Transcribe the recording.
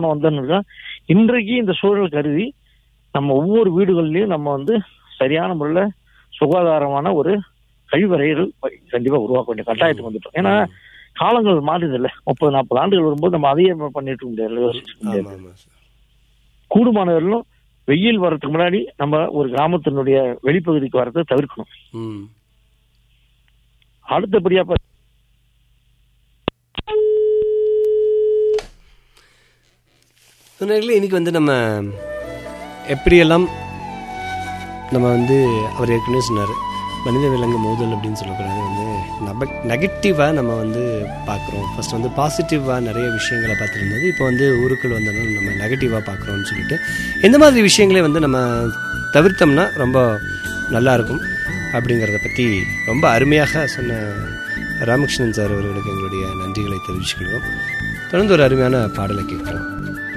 வந்தோம்னா இன்றைக்கு இந்த சூழல் கருதி நம்ம ஒவ்வொரு வீடுகள்லயும் நம்ம வந்து சரியான முறையில சுகாதாரமான ஒரு கழிவறைகள் கண்டிப்பா உருவாக்க வேண்டிய கட்டாயத்துக்கு வந்துட்டோம் ஏன்னா காலங்கள் மாறுது இல்ல முப்பது நாற்பது ஆண்டுகள் வரும்போது நம்ம அதையே பண்ணிட்டு இருக்க முடியாது யோசிச்சுட்டு இருக்க முடியாது ஆமா ஆமா சார் கூடுமானவர்களும் வெயில் வர்றதுக்கு முன்னாடி நம்ம ஒரு கிராமத்தினுடைய வெளிப்பகுதிக்கு வரதை தவிர்க்கணும் ம் அடுத்தபடியா பாத்தீங்கன்னா, சொன்னார்களே இன்னைக்கு வந்து நம்ம எப்படியெல்லாம் நம்ம வந்து அவர் ஏற்கனவே சொன்னார் மனித விலங்கு மோதல் அப்படின்னு சொல்லக்கூடாது வந்து நப நெகட்டிவாக நம்ம வந்து பார்க்குறோம் ஃபர்ஸ்ட் வந்து பாசிட்டிவாக நிறைய விஷயங்களை பார்த்துருந்தது இப்போ வந்து ஊருக்குள் வந்தனால நம்ம நெகட்டிவாக பார்க்குறோம்னு சொல்லிட்டு எந்த மாதிரி விஷயங்களை வந்து நம்ம தவிர்த்தோம்னா ரொம்ப நல்லா இருக்கும் அப்படிங்கிறத பற்றி ரொம்ப அருமையாக சொன்ன ராமகிருஷ்ணன் சார் அவர்களுக்கு எங்களுடைய நன்றிகளை தெரிவிச்சுக்கிறோம் தொடர்ந்து ஒரு அருமையான பாடலை கேட்கலாம்